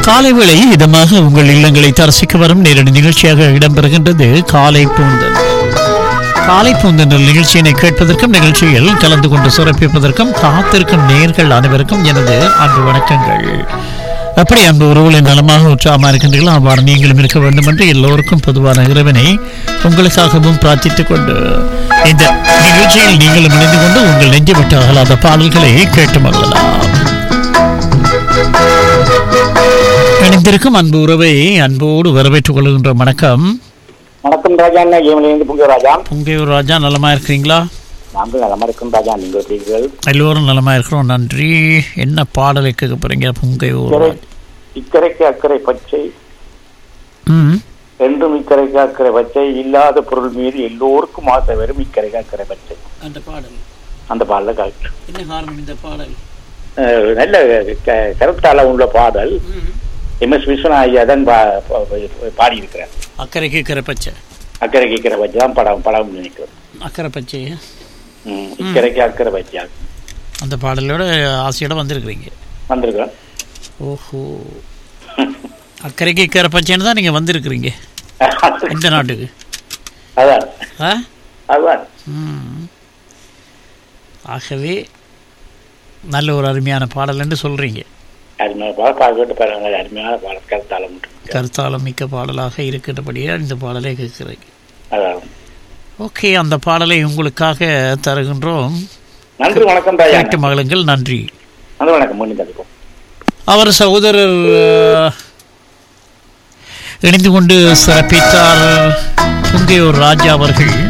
காலை வேளை இதமாக உங்கள் இல்லங்களை தரிசிக்க வரும் நேரடி நிகழ்ச்சியாக இடம்பெறுகின்றது காலை பூந்தன் காலை பூந்தன் நிகழ்ச்சியினை கேட்பதற்கும் நிகழ்ச்சியில் கலந்து கொண்டு சிறப்பிப்பதற்கும் காத்திருக்கும் நேர்கள் அனைவருக்கும் எனது அன்பு வணக்கங்கள் அப்படி அன்பு உறவுகளை நலமாக உற்சாகமாக இருக்கின்றீர்களோ அவ்வாறு நீங்களும் இருக்க வேண்டும் என்று எல்லோருக்கும் பொதுவான இறைவனை உங்களுக்காகவும் பிரார்த்தித்துக் கொண்டு இந்த நிகழ்ச்சியில் நீங்களும் இணைந்து கொண்டு உங்கள் நெஞ்சு விட்டு அகலாத பாடல்களை கேட்டு மகிழலாம் இணைந்திருக்கும் அன்பு உறவை அன்போடு வரவேற்றுக் கொள்கின்ற வணக்கம் வணக்கம் ராஜா அண்ணா ஏமலேருந்து புங்க ராஜா பொங்கையூர் ராஜா நலமா இருக்கிறீங்களா நாங்கள் நலமா இருக்கும் ராஜா நீங்கள் எப்படிகள் எல்லோரும் நலமா இருக்கிறோம் நன்றி என்ன பாடலை கேட்க போறீங்க பொங்கையூர் இக்கரை இக்கரைக்கு அக்கறை பச்சை ம் என்றும் இக்கரைக்கு அக்கறை பச்சை இல்லாத பொருள் மீது எல்லோருக்கும் ஆசை வரும் இக்கரைக்கு அக்கறை பச்சை அந்த பாடல் அந்த பாடல கரெக்ட் என்ன காரணம் இந்த பாடல் அஹ் நல்ல க- கருத்தால உள்ள பாடல் எம் எஸ் விஸ்வநாத் ஐயா தான் பா- பா- பாடியிருக்கிறார் அக்கறைக்கு இக்கரை பச்சை அக்கறைக்கு இக்கரை பச்சை தான் படம் படம் நினைக்கிறோம் அக்கறை பச்சை ம், இக்கரைக்கு அக்கறை பச்சை அந்த பாடலோட ஆசையோட வந்திருக்கிறீங்க வந்திருக்கிறோம் ஓஹோ அக்கறைக்கு இக்கரை பச்சைன்னு தான் நீங்கள் வந்திருக்கிறீங்க இந்த நாட்டுக்கு அதான் ஆ அதான் ம். ஆகவே நல்ல ஒரு அருமையான பாடல் என்று சொல்கிறீங்க அருமையான பாடல் பார்க்கிட்டு பாருங்க அருமையான பாடல் கருத்தால மட்டும் கருத்தாளம் மிக்க பாடலாக இருக்கின்றபடியே இந்த பாடலை கேட்கிறீங்க அதான் ஓகே அந்த பாடலை உங்களுக்காக தருகின்றோம் நன்றி வணக்கம் ராஜா கேட்டு மகளுங்கள் நன்றி நன்றி வணக்கம் மீண்டும் சந்திப்போம் அவர் சகோதரர் அஹ், இணைந்து கொண்டு சிறப்பித்தார் புங்கையூர் ராஜா அவர்கள்